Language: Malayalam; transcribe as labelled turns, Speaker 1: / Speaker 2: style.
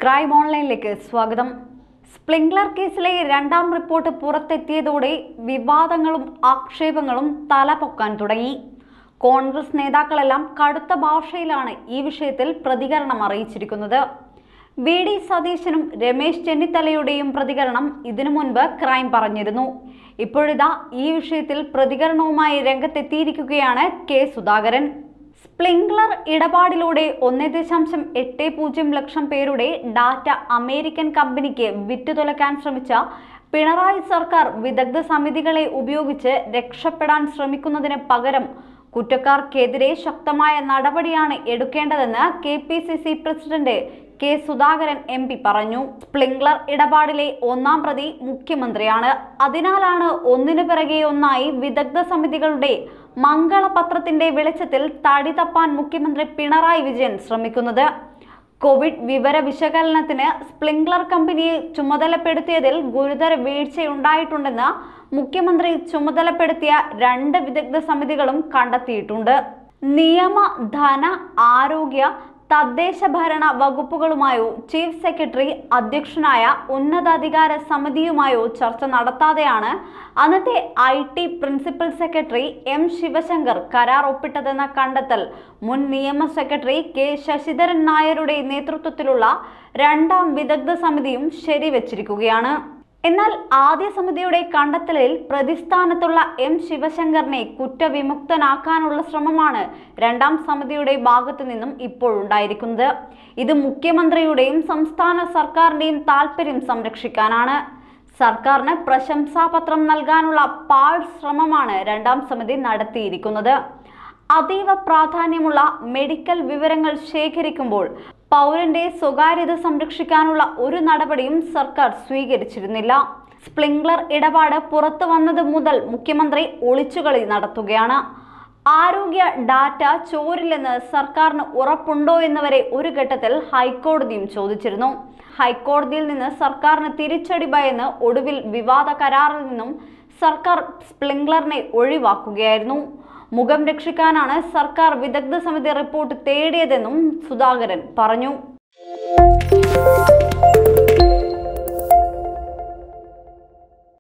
Speaker 1: ക്രൈം ഓൺലൈനിലേക്ക് സ്വാഗതം സ്പ്രിംഗ്ലർ കേസിലെ രണ്ടാം റിപ്പോർട്ട് പുറത്തെത്തിയതോടെ വിവാദങ്ങളും ആക്ഷേപങ്ങളും തലപൊക്കാൻ തുടങ്ങി കോൺഗ്രസ് നേതാക്കളെല്ലാം കടുത്ത ഭാഷയിലാണ് ഈ വിഷയത്തിൽ പ്രതികരണം അറിയിച്ചിരിക്കുന്നത് വി ഡി സതീശനും രമേശ് ചെന്നിത്തലയുടെയും പ്രതികരണം ഇതിനു മുൻപ് ക്രൈം പറഞ്ഞിരുന്നു ഇപ്പോഴിതാ ഈ വിഷയത്തിൽ പ്രതികരണവുമായി രംഗത്തെത്തിയിരിക്കുകയാണ് കെ സുധാകരൻ സ്പ്രിംഗ്ലർ ഇടപാടിലൂടെ ഒന്ന് ദശാംശം എട്ട് പൂജ്യം ലക്ഷം പേരുടെ ഡാറ്റ അമേരിക്കൻ കമ്പനിക്ക് വിറ്റുതുലക്കാൻ ശ്രമിച്ച പിണറായി സർക്കാർ വിദഗ്ധ സമിതികളെ ഉപയോഗിച്ച് രക്ഷപ്പെടാൻ ശ്രമിക്കുന്നതിന് പകരം കുറ്റക്കാർക്കെതിരെ ശക്തമായ നടപടിയാണ് എടുക്കേണ്ടതെന്ന് K P C C president K Sudhakaran M P പറഞ്ഞു സ്പ്രിംഗ്ലർ ഇടപാടിലെ ഒന്നാം പ്രതി മുഖ്യമന്ത്രിയാണ് അതിനാലാണ് ഒന്നിനു പിറകെ ഒന്നായി വിദഗ്ധ സമിതികളുടെ മംഗളപത്രത്തിന്റെ വെളിച്ചത്തിൽ തടി തപ്പാൻ മുഖ്യമന്ത്രി പിണറായി വിജയൻ ശ്രമിക്കുന്നത് കോവിഡ് വിവര വിശകലനത്തിന് സ്പ്രിംഗ്ലർ കമ്പനിയെ ചുമതലപ്പെടുത്തിയതിൽ ഗുരുതര വീഴ്ചയുണ്ടായിട്ടുണ്ടെന്ന് മുഖ്യമന്ത്രി ചുമതലപ്പെടുത്തിയ രണ്ട് വിദഗ്ധ സമിതികളും കണ്ടെത്തിയിട്ടുണ്ട് നിയമ ധന ആരോഗ്യ തദ്ദേശ ഭരണ വകുപ്പുകളുമായോ ചീഫ് സെക്രട്ടറി അധ്യക്ഷനായ ഉന്നതാധികാര സമിതിയുമായോ ചർച്ച നടത്താതെയാണ് അന്നത്തെ I T principal secretary M Sivasankar കരാർ ഒപ്പിട്ടതെന്ന കണ്ടെത്തൽ മുൻ നിയമ സെക്രട്ടറി കെ ശശിധരൻ നായരുടെ നേതൃത്വത്തിലുള്ള രണ്ടാം വിദഗ്ധ സമിതിയും ശരിവച്ചിരിക്കുകയാണ് എന്നാൽ ആദ്യ സമിതിയുടെ കണ്ടെത്തലിൽ പ്രതിസ്ഥാനത്തുള്ള എം ശിവശങ്കറിനെ കുറ്റവിമുക്തനാക്കാനുള്ള ശ്രമമാണ് രണ്ടാം സമിതിയുടെ ഭാഗത്തു നിന്നും ഇപ്പോഴുണ്ടായിരിക്കുന്നത് ഇത് മുഖ്യമന്ത്രിയുടെയും സംസ്ഥാന സർക്കാരിന്റെയും താല്പര്യം സംരക്ഷിക്കാനാണ് സർക്കാരിന് പ്രശംസാപത്രം നൽകാനുള്ള പാഴ് ശ്രമമാണ് രണ്ടാം സമിതി നടത്തിയിരിക്കുന്നത് അതീവ പ്രാധാന്യമുള്ള മെഡിക്കൽ വിവരങ്ങൾ ശേഖരിക്കുമ്പോൾ പൗരന്റെ സ്വകാര്യത സംരക്ഷിക്കാനുള്ള ഒരു നടപടിയും സർക്കാർ സ്വീകരിച്ചിരുന്നില്ല സ്പ്രിംഗ്ലർ ഇടപാട് പുറത്തു വന്നത് മുതൽ മുഖ്യമന്ത്രി ഒളിച്ചുകളി നടത്തുകയാണ് ആരോഗ്യ ഡാറ്റ ചോരില്ലെന്ന് സർക്കാരിന് ഉറപ്പുണ്ടോ എന്നവരെ ഒരു ഘട്ടത്തിൽ ഹൈക്കോടതിയും ചോദിച്ചിരുന്നു ഹൈക്കോടതിയിൽ നിന്ന് സർക്കാരിന് തിരിച്ചടി ഭയന്ന് ഒടുവിൽ വിവാദ കരാറിൽ നിന്നും സർക്കാർ സ്പ്രിംഗ്ലറിനെ ഒഴിവാക്കുകയായിരുന്നു മുഖം രക്ഷിക്കാനാണ് സർക്കാർ വിദഗ്ധ സമിതി റിപ്പോർട്ട് തേടിയതെന്നും സുധാകരൻ പറഞ്ഞു